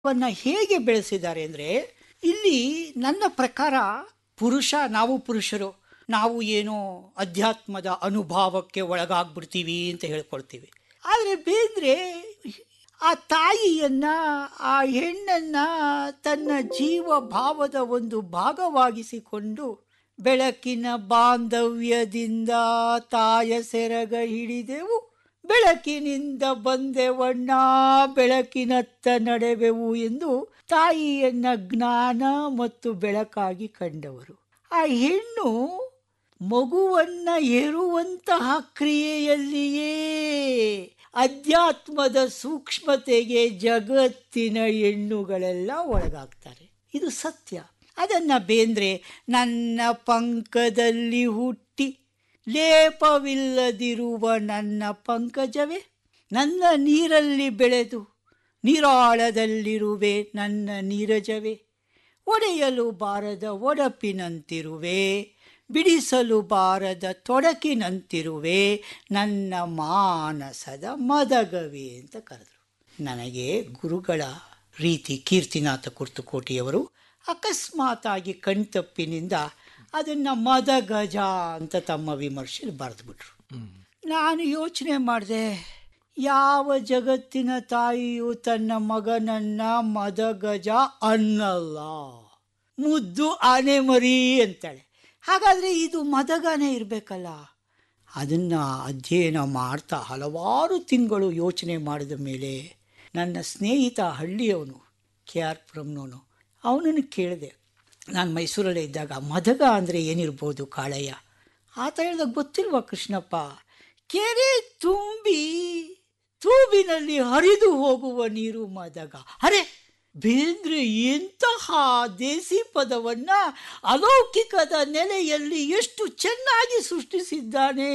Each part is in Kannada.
ವನ್ನ ಹೇಗೆ ಬೆಳೆಸಿದ್ದಾರೆ ಅಂದರೆ ಇಲ್ಲಿ ನನ್ನ ಪ್ರಕಾರ ಪುರುಷ ನಾವು ಪುರುಷರು ನಾವು ಏನೋ ಅಧ್ಯಾತ್ಮದ ಅನುಭವಕ್ಕೆ ಒಳಗಾಗ್ಬಿಡ್ತೀವಿ ಅಂತ ಹೇಳ್ಕೊಳ್ತೀವಿ ಆದರೆ ಬೇಂದ್ರೆ ಆ ತಾಯಿಯನ್ನ ಆ ಹೆಣ್ಣನ್ನ ತನ್ನ ಜೀವ ಭಾವದ ಒಂದು ಭಾಗವಾಗಿಸಿಕೊಂಡು ಬೆಳಕಿನ ಬಾಂಧವ್ಯದಿಂದ ತಾಯ ಸೆರಗ ಹಿಡಿದೆವು ಬೆಳಕಿನಿಂದ ಬಂದೆವಣ್ಣ ಬೆಳಕಿನತ್ತ ನಡೆವೆವು ಎಂದು ತಾಯಿಯನ್ನ ಜ್ಞಾನ ಮತ್ತು ಬೆಳಕಾಗಿ ಕಂಡವರು ಆ ಹೆಣ್ಣು ಮಗುವನ್ನ ಏರುವಂತಹ ಕ್ರಿಯೆಯಲ್ಲಿಯೇ ಅಧ್ಯಾತ್ಮದ ಸೂಕ್ಷ್ಮತೆಗೆ ಜಗತ್ತಿನ ಹೆಣ್ಣುಗಳೆಲ್ಲ ಒಳಗಾಗ್ತಾರೆ ಇದು ಸತ್ಯ ಅದನ್ನ ಬೇಂದ್ರೆ ನನ್ನ ಪಂಕದಲ್ಲಿ ಹುಟ್ಟಿ ಲೇಪವಿಲ್ಲದಿರುವ ನನ್ನ ಪಂಕಜವೇ ನನ್ನ ನೀರಲ್ಲಿ ಬೆಳೆದು ನೀರಾಳದಲ್ಲಿರುವೆ ನನ್ನ ನೀರಜವೇ ಒಡೆಯಲು ಬಾರದ ಒಡಪಿನಂತಿರುವೆ ಬಿಡಿಸಲು ಬಾರದ ತೊಡಕಿನಂತಿರುವೆ ನನ್ನ ಮಾನಸದ ಮದಗವೇ ಅಂತ ಕರೆದರು ನನಗೆ ಗುರುಗಳ ರೀತಿ ಕೀರ್ತಿನಾಥ ಕುರ್ತುಕೋಟಿಯವರು ಅಕಸ್ಮಾತಾಗಿ ಕಣ್ತಪ್ಪಿನಿಂದ ಅದನ್ನು ಮದಗಜ ಅಂತ ತಮ್ಮ ವಿಮರ್ಶೆಯಲ್ಲಿ ಬರೆದ್ಬಿಟ್ರು ನಾನು ಯೋಚನೆ ಮಾಡಿದೆ ಯಾವ ಜಗತ್ತಿನ ತಾಯಿಯು ತನ್ನ ಮಗನನ್ನ ಮದಗಜ ಅನ್ನಲ್ಲ ಮುದ್ದು ಆನೆ ಮರಿ ಅಂತಾಳೆ ಹಾಗಾದರೆ ಇದು ಮದಗನೇ ಇರಬೇಕಲ್ಲ ಅದನ್ನು ಅಧ್ಯಯನ ಮಾಡ್ತಾ ಹಲವಾರು ತಿಂಗಳು ಯೋಚನೆ ಮಾಡಿದ ಮೇಲೆ ನನ್ನ ಸ್ನೇಹಿತ ಹಳ್ಳಿಯವನು ಕೆ ಆರ್ ಪುರಂನವನು ಅವನನ್ನು ಕೇಳಿದೆ ನಾನು ಮೈಸೂರಲ್ಲೇ ಇದ್ದಾಗ ಮದಗ ಅಂದರೆ ಏನಿರ್ಬೋದು ಕಾಳಯ್ಯ ಆತ ಹೇಳಿದಾಗ ಗೊತ್ತಿಲ್ವಾ ಕೃಷ್ಣಪ್ಪ ಕೆರೆ ತುಂಬಿ ತೂಬಿನಲ್ಲಿ ಹರಿದು ಹೋಗುವ ನೀರು ಮದಗ ಅರೆ ಬೇಂದ್ರೆ ಎಂತಹ ದೇಸಿ ಪದವನ್ನ ಅಲೌಕಿಕದ ನೆಲೆಯಲ್ಲಿ ಎಷ್ಟು ಚೆನ್ನಾಗಿ ಸೃಷ್ಟಿಸಿದ್ದಾನೆ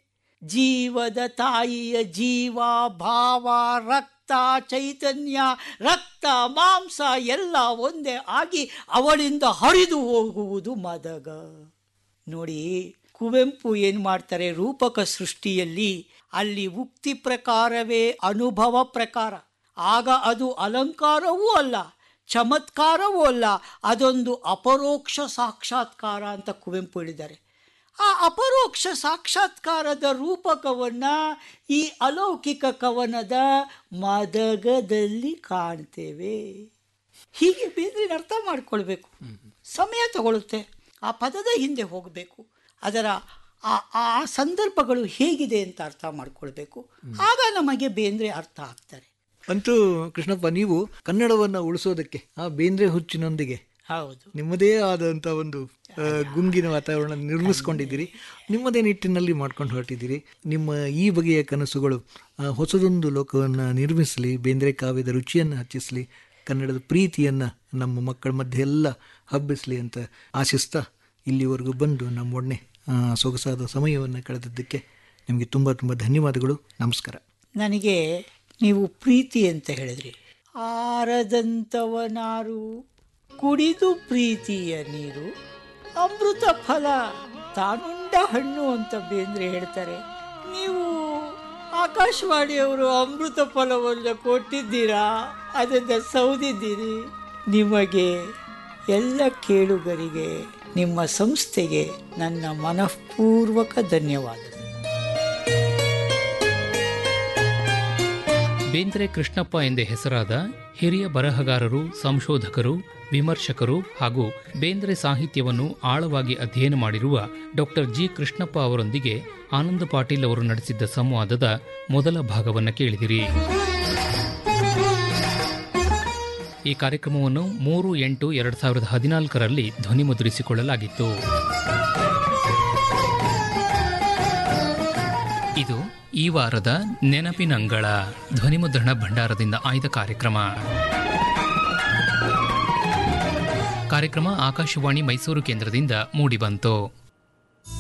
ಜೀವದ ತಾಯಿಯ ಜೀವ ಭಾವ ರಕ್ತ ಚೈತನ್ಯ ರಕ್ತ ಮಾಂಸ ಎಲ್ಲ ಒಂದೇ ಆಗಿ ಅವಳಿಂದ ಹರಿದು ಹೋಗುವುದು ಮದಗ ನೋಡಿ ಕುವೆಂಪು ಏನು ಮಾಡ್ತಾರೆ ರೂಪಕ ಸೃಷ್ಟಿಯಲ್ಲಿ ಅಲ್ಲಿ ಉಕ್ತಿ ಪ್ರಕಾರವೇ ಅನುಭವ ಪ್ರಕಾರ ಆಗ ಅದು ಅಲಂಕಾರವೂ ಅಲ್ಲ ಚಮತ್ಕಾರವೂ ಅಲ್ಲ ಅದೊಂದು ಅಪರೋಕ್ಷ ಸಾಕ್ಷಾತ್ಕಾರ ಅಂತ ಕುವೆಂಪು ಹೇಳಿದ್ದಾರೆ ಆ ಅಪರೋಕ್ಷ ಸಾಕ್ಷಾತ್ಕಾರದ ರೂಪಕವನ್ನ ಈ ಅಲೌಕಿಕ ಕವನದ ಮದಗದಲ್ಲಿ ಕಾಣ್ತೇವೆ ಹೀಗೆ ಬೇರೆ ಅರ್ಥ ಮಾಡ್ಕೊಳ್ಬೇಕು ಸಮಯ ತಗೊಳುತ್ತೆ ಆ ಪದದ ಹಿಂದೆ ಹೋಗಬೇಕು ಅದರ ಆ ಆ ಸಂದರ್ಭಗಳು ಹೇಗಿದೆ ಅಂತ ಅರ್ಥ ಮಾಡ್ಕೊಳ್ಬೇಕು ಆಗ ನಮಗೆ ಬೇಂದ್ರೆ ಅರ್ಥ ಆಗ್ತಾರೆ ಅಂತೂ ಕೃಷ್ಣಪ್ಪ ನೀವು ಕನ್ನಡವನ್ನ ಉಳಿಸೋದಕ್ಕೆ ಆ ಬೇಂದ್ರೆ ಹುಚ್ಚಿನೊಂದಿಗೆ ಹೌದು ನಿಮ್ಮದೇ ಆದಂಥ ಒಂದು ಆ, ಗುಂಗಿನ ವಾತಾವರಣ ನಿರ್ಮಿಸ್ಕೊಂಡಿದ್ದೀರಿ ನಿಮ್ಮದೇ ನಿಟ್ಟಿನಲ್ಲಿ ಮಾಡ್ಕೊಂಡು ಹೊರಟಿದ್ದೀರಿ ನಿಮ್ಮ ಈ ಬಗೆಯ ಕನಸುಗಳು ಆ, ಹೊಸದೊಂದು ಲೋಕವನ್ನು ನಿರ್ಮಿಸಲಿ ಬೇಂದ್ರೆ ಕಾವ್ಯದ ರುಚಿಯನ್ನು ಹಚ್ಚಿಸಲಿ ಕನ್ನಡದ ಪ್ರೀತಿಯನ್ನು ನಮ್ಮ ಮಕ್ಕಳ ಮಧ್ಯೆ ಎಲ್ಲ ಹಬ್ಬಿಸಲಿ ಅಂತ ಆಶಿಸ್ತಾ ಇಲ್ಲಿವರೆಗೂ ಬಂದು ನಮ್ಮೊಡನೆ ಆ, ಸೊಗಸಾದ ಸಮಯವನ್ನು ಕಳೆದಿದ್ದಕ್ಕೆ ನಿಮಗೆ ತುಂಬ ತುಂಬ ಧನ್ಯವಾದಗಳು ನಮಸ್ಕಾರ ನನಗೆ ನೀವು ಪ್ರೀತಿ ಅಂತ ಹೇಳಿದ್ರಿ ಆರದಂತವನಾರು ಕುಡಿದು ಪ್ರೀತಿಯ ನೀರು ಅಮೃತ ಫಲ ತಾನುಂಡ ಹಣ್ಣು ಅಂತ ಬೇಂದ್ರೆ ಹೇಳ್ತಾರೆ ನೀವು ಆಕಾಶವಾಣಿಯವರು ಅಮೃತ ಫಲವನ್ನು ಕೊಟ್ಟಿದ್ದೀರಾ ಅದನ್ನು ಸೌದಿದ್ದೀರಿ ನಿಮಗೆ ಎಲ್ಲ ಕೇಳುಗರಿಗೆ ನಿಮ್ಮ ಸಂಸ್ಥೆಗೆ ನನ್ನ ಮನಃಪೂರ್ವಕ ಧನ್ಯವಾದ ಬೇಂದ್ರೆ ಕೃಷ್ಣಪ್ಪ ಎಂದೇ ಹೆಸರಾದ ಹಿರಿಯ ಬರಹಗಾರರು ಸಂಶೋಧಕರು ವಿಮರ್ಶಕರು ಹಾಗೂ ಬೇಂದ್ರೆ ಸಾಹಿತ್ಯವನ್ನು ಆಳವಾಗಿ ಅಧ್ಯಯನ ಮಾಡಿರುವ ಡಾಕ್ಟರ್ ಜಿ ಕೃಷ್ಣಪ್ಪ ಅವರೊಂದಿಗೆ ಆನಂದ ಪಾಟೀಲ್ ಅವರು ನಡೆಸಿದ್ದ ಸಂವಾದದ ಮೊದಲ ಭಾಗವನ್ನು ಕೇಳಿದಿರಿ ಈ ಕಾರ್ಯಕ್ರಮವನ್ನು ಮೂರು ಎಂಟು ಎರಡು ಸಾವಿರದ ಹದಿನಾಲ್ಕರಲ್ಲಿ ಧ್ವನಿಮುದ್ರಿಸಿಕೊಳ್ಳಲಾಗಿತ್ತು ಇದು ಈ ವಾರದ ನೆನಪಿನಂಗಳ ಧ್ವನಿಮುದ್ರಣ ಭಂಡಾರದಿಂದ ಆಯ್ದ ಕಾರ್ಯಕ್ರಮ ಕಾರ್ಯಕ್ರಮ ಆಕಾಶವಾಣಿ ಮೈಸೂರು ಕೇಂದ್ರದಿಂದ ಮೂಡಿಬಂತು